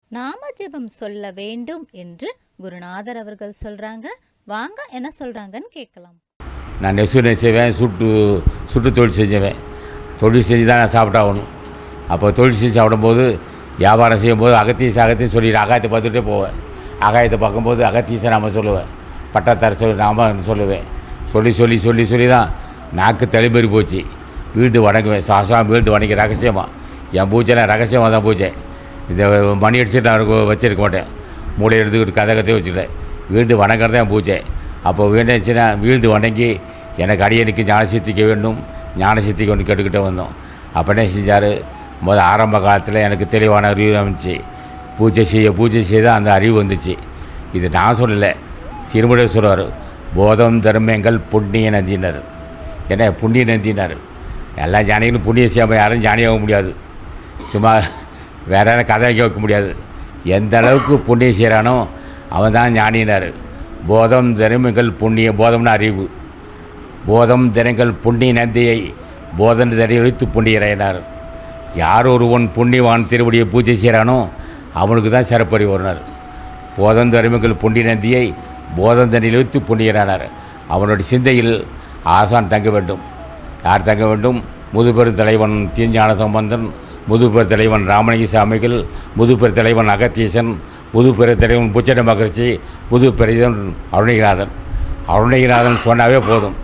நாம ஜெபம் சொல்ல வேண்டும் என்று குருநாதர் அவர்கள் சொல்றாங்க வாங்க என்ன சொல்றாங்கன்னு கேட்கலாம் நான் நெசு நெசவேன் சுட்டு சுட்டு தொழில் செஞ்சவேன் தொழில் செஞ்சு தான் நான் சாப்பிட்டாகணும் அப்போ தொழில் செஞ்சு சாப்பிடும்போது வியாபாரம் செய்யும்போது அகத்தீச அகத்தின்னு சொல்லிட்டு ஆகாயத்தை பார்த்துட்டே போவேன் ஆகாயத்தை பார்க்கும்போது அகத்தீச நாம சொல்லுவேன் பட்டத்தர சொல்லி நாம சொல்லுவேன் சொல்லி சொல்லி சொல்லி சொல்லி தான் நாக்கு தலைமறி போச்சு வீழ்ந்து வணங்குவேன் சாசா வீழ்ந்து வணங்கி ரகசியமாக என் பூஜை நான் ரகசியமாக தான் பூஜை இந்த மணி அடிச்சுட்டு நான் கு- வச்சிருக்க மாட்டேன் மூளை எடுத்துக்கிட்டு கதை கதையை வச்சுக்கிட்டேன் வீழ்ந்து வணங்குறது தான் பூஜை அப்போ வேணுச்சுன்னா வீழ்ந்து வணங்கி எனக்கு அடியனுக்கு ஞான சித்திக்க வேண்டும் ஞான சித்திக்க ஒன்று கேட்டுக்கிட்டே வந்தோம் அப்போ என்ன செஞ்சார் முத ஆரம்ப காலத்தில் எனக்கு தெளிவான அறிவு அமைச்சு பூஜை செய்ய பூஜை செய்த அந்த அறிவு வந்துச்சு இது நான் சொல்லலை திருமுறை சொல்லுவார் போதம் தர்மங்கள் புண்ணிய நந்தினார் என்ன புண்ணிய நந்தினார் எல்லா ஞானிகளும் புண்ணியம் செய்யாமல் யாரும் ஞானியாக முடியாது சும்மா வேற யாரும் கதை வைக்க வைக்க முடியாது எந்த அளவுக்கு புண்ணியம் செய்கிறானோ அவன் தான் ஞானினார் போதம் திறமைகள் புண்ணிய போதம்னு அறிவு போதம் தினங்கள் புண்ணிய நந்தியை போதன் தெரிவித்து புண்ணியரையினார் யார் ஒருவன் புண்ணியவான் திருவடியை பூஜை செய்கிறானோ அவனுக்கு தான் சிறப்பறி வருனார் போதம் திறமைகள் புண்ணிய நந்தியை போதம் தனியிலிருந்து புண்ணியரானார் அவனுடைய சிந்தையில் ஆசான் தங்க வேண்டும் யார் தங்க வேண்டும் முதுபெரு தலைவன் தீஞ்ஞான சம்பந்தன் முதுபெரு தலைவன் ராமலிங்க சாமிகள் முதுபெரு தலைவன் அகத்தீசன் முதுபெரு தலைவன் புச்சட மகர்ஷி முதுபெரியவன் அருணகிரிநாதன் அருணகிரிநாதன் சொன்னாவே போதும்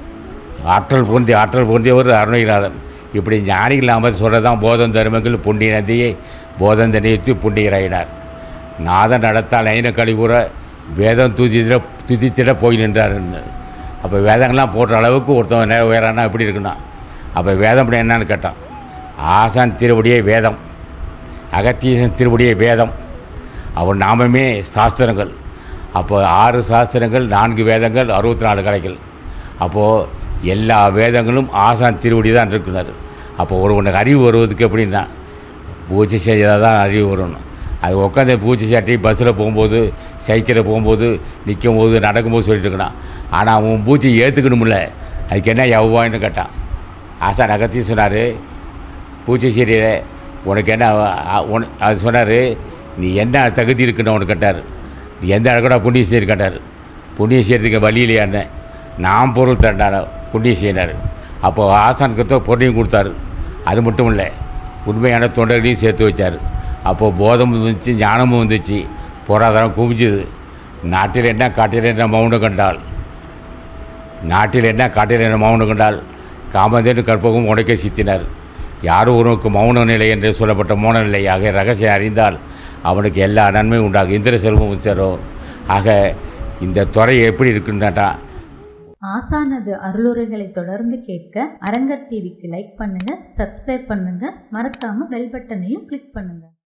ஆற்றல் பொருந்தி ஆற்றல் பொருந்தியவர் அருணகிரிநாதன் இப்படி ஞானிகள் நாம சொல்கிறதான் போதம் தருமங்கள் புண்ணிய நதியை போதம் தனியத்து புண்ணியராயினார் நாதன் நடத்தால் ஐன கழிவுற வேதம் துதித்திட துதித்திட போய் நின்றார் அப்போ வேதங்கள்லாம் போடுற அளவுக்கு ஒருத்தவன் நே- உயரானா எப்படி இருக்குன்னா அப்போ வேதம் அப்படி என்னன்னு கேட்டான் ஆசான் திருவடியே வேதம் அகத்தீசன் திருவடியே வேதம் அவன் நாமமே சாஸ்திரங்கள் அப்போ ஆறு சாஸ்திரங்கள் நான்கு வேதங்கள் அறுபத்தி நாலு கலைகள் அப்போது எல்லா வேதங்களும் ஆசான் திருவடி தான் இருக்கிறார் அப்போ ஒருவனுக்கு அறிவு வருவதுக்கு எப்படின்னா பூஜை செய்தால் தான் அறிவு வரணும் அது உட்காந்து பூஜை சாட்டி பஸ்ஸில் போகும்போது சைக்கிளில் போகும்போது நிற்கும் போது நடக்கும்போது சொல்லிட்டு இருக்கணும் ஆனால் அவன் பூஜை ஏற்றுக்கணும்ல அதுக்கு என்ன எவ்வான்னு கேட்டான் ஆசான் அகத்தி சொன்னார் பூஜை செய்கிற உனக்கு என்ன அ- உன அது சொன்னார் நீ என்ன தகுதி இருக்குன்னு அவனுக்கு கேட்டார் நீ எந்த அளவுக்கு புண்ணியம் செய்ய கேட்டார் புண்ணியம் செய்கிறதுக்கு வழி இல்லையான்னு நான் பொருள் தரண்டான புண்ணியம் செய்யினார் அப்போது ஆசானுக்கு பொருளையும் கொடுத்தாரு அது மட்டும் இல்லை உண்மையான தொண்டர்களையும் சேர்த்து வச்சார் அப்போது போதமும் வந்துச்சு ஞானமும் வந்துச்சு பொருளாதாரம் குவிஞ்சுது நாட்டில் என்ன காட்டில் என்ன மௌனம் கண்டால் நாட்டில் என்ன காட்டில் என்ன மௌனம் கண்டால் காமதேனு கற்பகம் உடைக்க சித்தினார் யாரும் ஒருவனுக்கு மௌன நிலை என்று சொல்லப்பட்ட மௌன நிலையாக ரகசியம் அறிந்தால் அவனுக்கு எல்லா நன்மையும் உண்டாகும் இந்திர செல்வமும் சேரும் ஆக இந்த துறை எப்படி இருக்குன்னாட்டா ஆசானது அருளுரைகளை தொடர்ந்து கேட்க அரங்கர் டிவிக்கு லைக் பண்ணுங்க சப்ஸ்கிரைப் பண்ணுங்க மறக்காம பெல் பட்டனையும் கிளிக் பண்ணுங்க